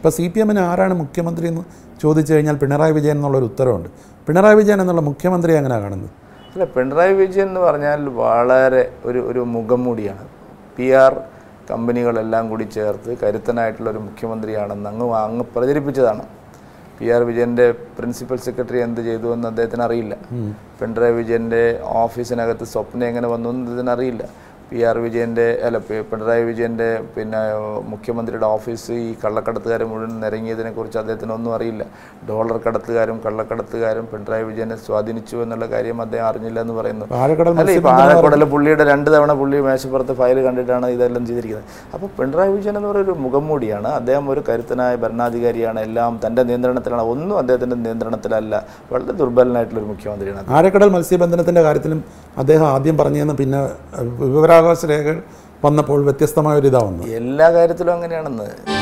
ഇപ്പോൾ C P എമ്മിന് ആരാണ് മുഖ്യമന്ത്രി എന്ന് ചോദിച്ചു കഴിഞ്ഞാൽ പിണറായി വിജയൻ എന്നുള്ളൊരു ഉത്തരവുണ്ട് പിണറായി വിജയൻ എന്നുള്ള മുഖ്യമന്ത്രി എങ്ങനെയാണ് കാണുന്നത് അല്ല പിണറായി വിജയൻ എന്ന് പറഞ്ഞാൽ വളരെ ഒരു ഒരു മുഖംമൂടിയാണ് പി ആർ കമ്പനികളെല്ലാം കൂടി ചേർത്ത് കരുത്തനായിട്ടുള്ള ഒരു മുഖ്യമന്ത്രിയാണെന്ന് അങ്ങ് അങ്ങ് പ്രചരിപ്പിച്ചതാണ് പി ആർ വിജയൻ്റെ പ്രിൻസിപ്പൽ സെക്രട്ടറി എന്ത് ചെയ്തു എന്ന് അദ്ദേഹത്തിന് അറിയില്ല പിണറായി വിജയൻ്റെ ഓഫീസിനകത്ത് സ്വപ്നം എങ്ങനെ വന്നു എന്ന് അദ്ദേഹത്തിന് അറിയില്ല പി ആർ വിജയൻ്റെ അല്ല പി- പിണറായി വിജയൻ്റെ പിന്നെ മുഖ്യമന്ത്രിയുടെ ഓഫീസ് ഈ കള്ളക്കടത്തുകാരെ മുഴുവൻ നിരങ്ങിയതിനെക്കുറിച്ച് അദ്ദേഹത്തിന് ഒന്നും അറിയില്ല ഡോളർ കടത്തുകാരും കള്ളക്കടത്തുകാരും പിണറായി വിജയനെ സ്വാധീനിച്ചു എന്നുള്ള കാര്യം അദ്ദേഹം അറിഞ്ഞില്ല എന്ന് പറയുന്നു പാലക്കടൽ അല്ല ഈ പാലക്കുടലെ പുള്ളിയുടെ രണ്ട് തവണ പുള്ളി മേശപ്പുറത്ത് ഫയൽ കണ്ടിട്ടാണ് ഇതെല്ലാം ചെയ്തിരിക്കുന്നത് അപ്പോൾ പിണറായി വിജയൻ എന്ന് പറയുന്ന ഒരു മുഖംമൂടിയാണ് അദ്ദേഹം ഒരു കരുത്തനായ ഭരണാധികാരിയാണ് എല്ലാം തൻ്റെ നിയന്ത്രണത്തിലാണ് ഒന്നും അദ്ദേഹത്തിൻ്റെ നിയന്ത്രണത്തിലല്ല വളരെ ദുർബലനായിട്ടുള്ള ഒരു മുഖ്യമന്ത്രിയാണ് ആഴക്കടൽ മത്സ്യബന്ധനത്തിൻ്റെ കാര്യത്തിലും അദ്ദേഹം ആദ്യം പറഞ്ഞതെന്ന് പിന്നെ അഹ്, വിവരാവകാശ രേഖകൾ വന്നപ്പോൾ വ്യത്യസ്തമായ ഒരു ഇതാ വന്നു എല്ലാ കാര്യത്തിലും അങ്ങനെയാണെന്ന്